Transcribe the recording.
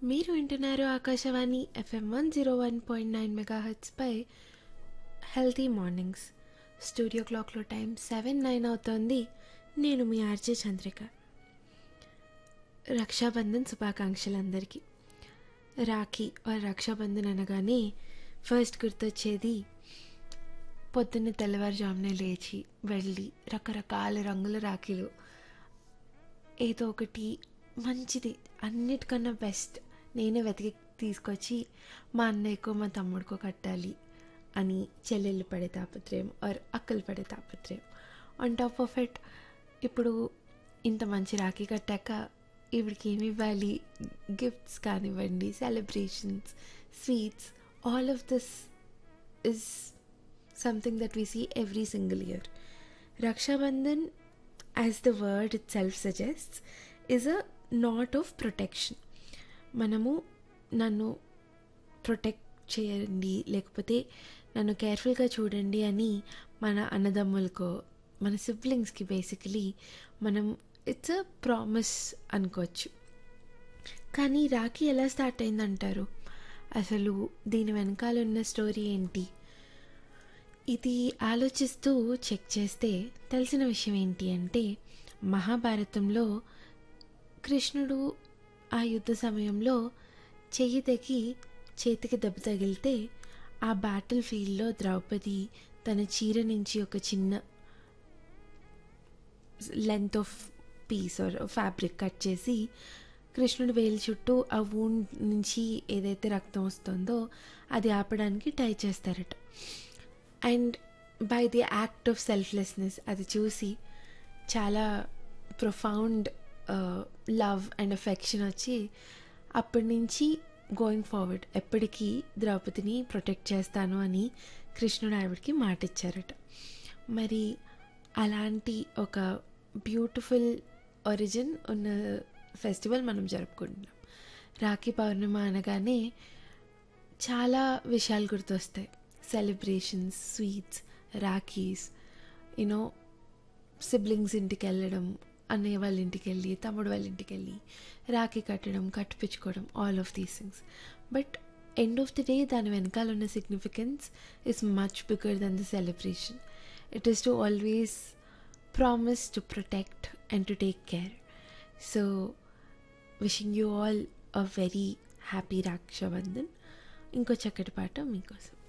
మీరు వింటున్నారు Akashvani FM one zero one point nine mega పై హెల్తీ మార్నింగ్స్ స్టూడియో క్లాక్లో టైం సెవెన్ నైన్ అవుతోంది నేను మీ ఆర్జే చంద్రిక రక్షాబంధన్ శుభాకాంక్షలు అందరికీ రాఖీ ఆర్ రక్షాబంధన్ అనగానే ఫస్ట్ గుర్తొచ్చేది పొద్దున్న తెల్లవారుజామునే లేచి వెళ్ళి రకరకాల రంగుల రాఖీలు ఏదో ఒకటి మంచిది అన్నిటికన్నా బెస్ట్ నేనే వెతికి తీసుకొచ్చి మా అన్నయ్యకో మా తమ్ముడికో కట్టాలి అని చెల్లెళ్ళు పడే తాపత్రయం ఆర్ అక్కలు పడే తాపత్రయం ఆన్ టాప్ ఆఫ్ ఇట్ ఇప్పుడు ఇంత మంచి రాఖీ కట్టాక ఇవిడికి ఏమి ఇవ్వాలి గిఫ్ట్స్ కానివ్వండి celebrations sweets all of this is something that we see every single year. Raksha Bandhan, as the word itself suggests, is a knot of protection. మనము నన్ను ప్రొటెక్ట్ చేయండి లేకపోతే నన్ను కేర్ఫుల్గా చూడండి అని మన అన్నదమ్ములకో మన సిబ్లింగ్స్కి బేసికలీ మనం ఇట్స్ అ ప్రామిస్ అనుకోవచ్చు కానీ రాఖీ ఎలా స్టార్ట్ అయిందంటారు అసలు దీని వెనకాల ఉన్న స్టోరీ ఏంటి ఇది ఆలోచిస్తూ చెక్ చేస్తే తెలిసిన విషయం ఏంటి అంటే మహాభారతంలో కృష్ణుడు ఆ యుద్ధ సమయంలో చెయ్యి తెగి చేతికి దెబ్బ తగిలితే ఆ బ్యాటిల్ ఫీల్డ్లో ద్రౌపది తన చీర నుంచి ఒక చిన్న length of piece or fabric cut చేసి కృష్ణుడు వేలు చుట్టూ ఆ వూండ్ నుంచి ఏదైతే రక్తం వస్తుందో అది ఆపడానికి ట్రై చేస్తారట and by the act of selflessness అది చూసి చాలా ప్రొఫౌండ్ లవ్ అండ్ అఫెక్షన్ వచ్చి అప్పటి నుంచి గోయింగ్ ఫార్వర్డ్ ఎప్పటికీ ద్రౌపదిని ప్రొటెక్ట్ చేస్తాను అని కృష్ణుడు ఆవిడకి మాట ఇచ్చారట మరి అలాంటి ఒక బ్యూటిఫుల్ ఒరిజిన్ ఉన్న ఫెస్టివల్ మనం జరుపుకుంటున్నాం రాఖీ పౌర్ణిమ అనగానే చాలా విషయాలు గుర్తొస్తాయి celebrations sweets rakhis you know siblings ఇంటికి వెళ్ళడం అన్నయ్య వాళ్ళ ఇంటికి వెళ్ళి తమ్ముడు వాళ్ళ ఇంటికి వెళ్ళి రాఖీ కట్టడం కట్టిపించుకోవడం all of these things but end of the day దాని వెనకాల ఉన్న significance is much bigger than the celebration it is to always promise to protect and to take care so wishing you all a very happy Raksha Bandhan ఇంకో చక్కటి పాట మీకోసం